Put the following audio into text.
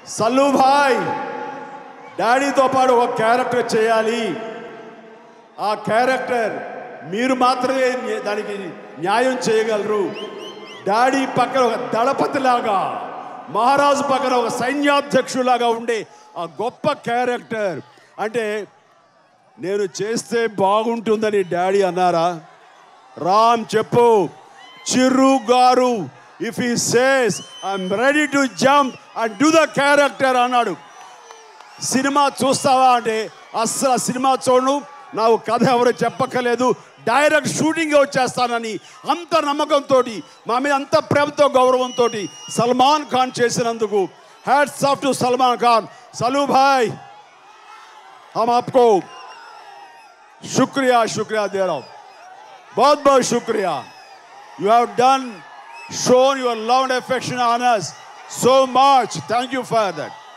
సల్లు భాయ్ డాడీతో పాటు ఒక క్యారెక్టర్ చేయాలి ఆ క్యారెక్టర్ మీరు మాత్రమే న్య- దానికి న్యాయం చేయగలరు డాడీ పక్కన ఒక దళపతిలాగా మహారాజు పక్కన ఒక సైన్యాధ్యక్షులాగా ఉండే ఆ గొప్ప క్యారెక్టర్ అంటే నేను చేస్తే బాగుంటుందని డాడీ అన్నారా రామ్ చెప్పు చిర్రు గారు if he says I'm ready to jump and do the character అన్నాడు సినిమా చూస్తావా అంటే అస్సలు ఆ సినిమా చూడను నాకు కథ ఎవరు చెప్పక్కర్లేదు డైరెక్ట్ షూటింగ్ వచ్చేస్తానని అంత నమ్మకంతో మా మీద అంత ప్రేమతో గౌరవంతో సల్మాన్ ఖాన్ చేసినందుకు hats off to Salman Khan Sallu భాయ్ हम आपको शुक्रिया शुक्रिया दे रहा हूं बहुत बहुत शुक्रिया you have done shown your love and affection on us so much thank you for that